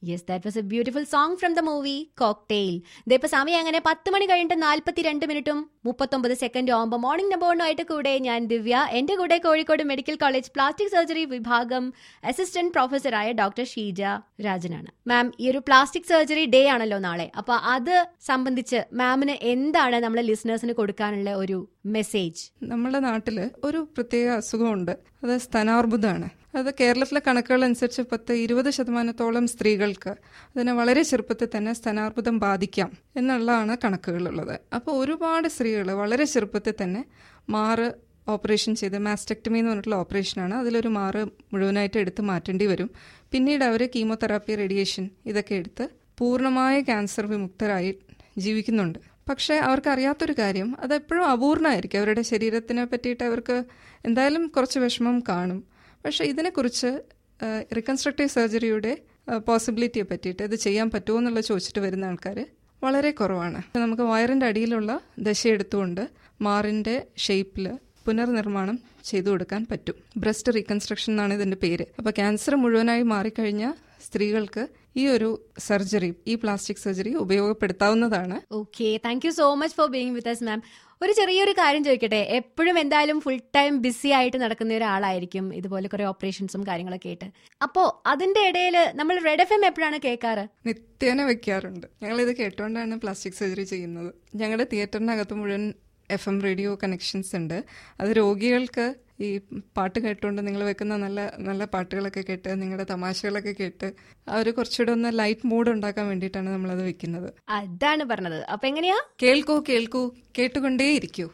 yes that was a beautiful song from the movie Cocktail ഇതിപ്പോ സമയം അങ്ങനെ പത്ത് മണി കഴിഞ്ഞിട്ട് നാൽപ്പത്തിരണ്ട് മിനിറ്റും മുപ്പത്തൊമ്പത് സെക്കൻഡും ആകുമ്പോൾ മോർണിംഗ് നമ്പോണുമായിട്ട് കൂടെ ഞാൻ ദിവ്യ എന്റെ കൂടെ Kozhikode medical college plastic surgery വിഭാഗം അസിസ്റ്റന്റ് പ്രൊഫസറായ ഡോക്ടർ ഷീജ രാജനാണ് മാം ഈ ഒരു പ്ലാസ്റ്റിക് സർജറി ഡേ ആണല്ലോ നാളെ അപ്പൊ അത് സംബന്ധിച്ച് മാമിന് എന്താണ് നമ്മളെ ലിസണേഴ്സിന് കൊടുക്കാനുള്ള ഒരു മെസ്സേജ് നമ്മുടെ നാട്ടിൽ ഒരു പ്രത്യേക അസുഖമുണ്ട് അത് സ്തനാർബുദമാണ് അത് കേരളത്തിലെ കണക്കുകൾ അനുസരിച്ച് പത്ത് ഇരുപത് ശതമാനത്തോളം സ്ത്രീകൾക്ക് അതിനെ വളരെ ചെറുപ്പത്തിൽ തന്നെ സ്തനാർബുദം ബാധിക്കാം എന്നുള്ളതാണ് കണക്കുകളുള്ളത് അപ്പോൾ ഒരുപാട് സ്ത്രീകൾ വളരെ ചെറുപ്പത്തിൽ തന്നെ മാറ് ഓപ്പറേഷൻ ചെയ്ത് മാസ്റ്റക്ടമി എന്ന് പറഞ്ഞിട്ടുള്ള ഓപ്പറേഷനാണ് അതിലൊരു മാറ് മുഴുവനായിട്ട് എടുത്ത് മാറ്റേണ്ടി വരും പിന്നീട് അവർ കീമോതെറാപ്പി റേഡിയേഷൻ ഇതൊക്കെ എടുത്ത് പൂർണ്ണമായ ക്യാൻസർ വിമുക്തരായി ജീവിക്കുന്നുണ്ട് പക്ഷേ അവർക്ക് അറിയാത്തൊരു കാര്യം അത് എപ്പോഴും അപൂർണമായിരിക്കും അവരുടെ ശരീരത്തിനെ പറ്റിയിട്ട് അവർക്ക് എന്തായാലും കുറച്ച് വിഷമം കാണും പക്ഷേ ഇതിനെക്കുറിച്ച് റിക്കൺസ്ട്രക്റ്റീവ് സർജറിയുടെ പോസിബിലിറ്റിയെ പറ്റിയിട്ട് ഇത് ചെയ്യാൻ പറ്റുമോ എന്നുള്ള ചോദിച്ചിട്ട് വരുന്ന ആൾക്കാർ വളരെ കുറവാണ് നമുക്ക് വയറിൻ്റെ അടിയിലുള്ള ദശ എടുത്തുകൊണ്ട് മാറിൻ്റെ ഷേപ്പിൽ പുനർനിർമ്മാണം ചെയ്തു കൊടുക്കാൻ പറ്റും ബ്രസ്റ്റ് റീകൺസ്ട്രക്ഷൻ എന്നാണ് ഇതിൻ്റെ പേര് അപ്പോൾ ക്യാൻസർ മുഴുവനായി മാറിക്കഴിഞ്ഞ സ്ത്രീകൾക്ക് ഈ ഒരു സർജറി ഈ പ്ലാസ്റ്റിക് സർജറി ഉപയോഗപ്പെടുത്താവുന്നതാണ് okay thank you so much for being with us ma'am ഒരു ചെറിയൊരു കാര്യം ചോദിക്കട്ടെ എപ്പോഴും എന്തായാലും ഫുൾ ടൈം ബിസി ആയിട്ട് നടക്കുന്ന ഒരാളായിരിക്കും ഇതുപോലെ കുറെ ഓപ്പറേഷൻസും കാര്യങ്ങളൊക്കെ ആയിട്ട് അപ്പോ അതിന്റെ ഇടയിൽ നമ്മൾ റെഡ് എഫ് എം എപ്പോഴാണ് കേൾക്കാറ് നിത്യേന വെക്കാറുണ്ട് ഞങ്ങളിത് കേട്ടുകൊണ്ടാണ് പ്ലാസ്റ്റിക് സർജറി ചെയ്യുന്നത് ഞങ്ങളുടെ തിയേറ്ററിനകത്ത് മുഴുവൻ എഫ് എം റേഡിയോ കണക്ഷൻസ് ഉണ്ട് അത് രോഗികൾക്ക് ഈ പാട്ട് കേട്ടുകൊണ്ട് നിങ്ങൾ വെക്കുന്ന നല്ല നല്ല പാട്ടുകളൊക്കെ കേട്ട് നിങ്ങളുടെ തമാശകളൊക്കെ കേട്ട് അവർ കുറച്ചുകൂടെ ഒന്ന് ലൈറ്റ് മൂഡ് ഉണ്ടാക്കാൻ വേണ്ടിയിട്ടാണ് നമ്മളത് വെക്കുന്നത് അതാണ് പറഞ്ഞത് അപ്പൊ എങ്ങനെയാ കേൾക്കൂ കേൾക്കൂ കേട്ടുകൊണ്ടേയിരിക്കൂ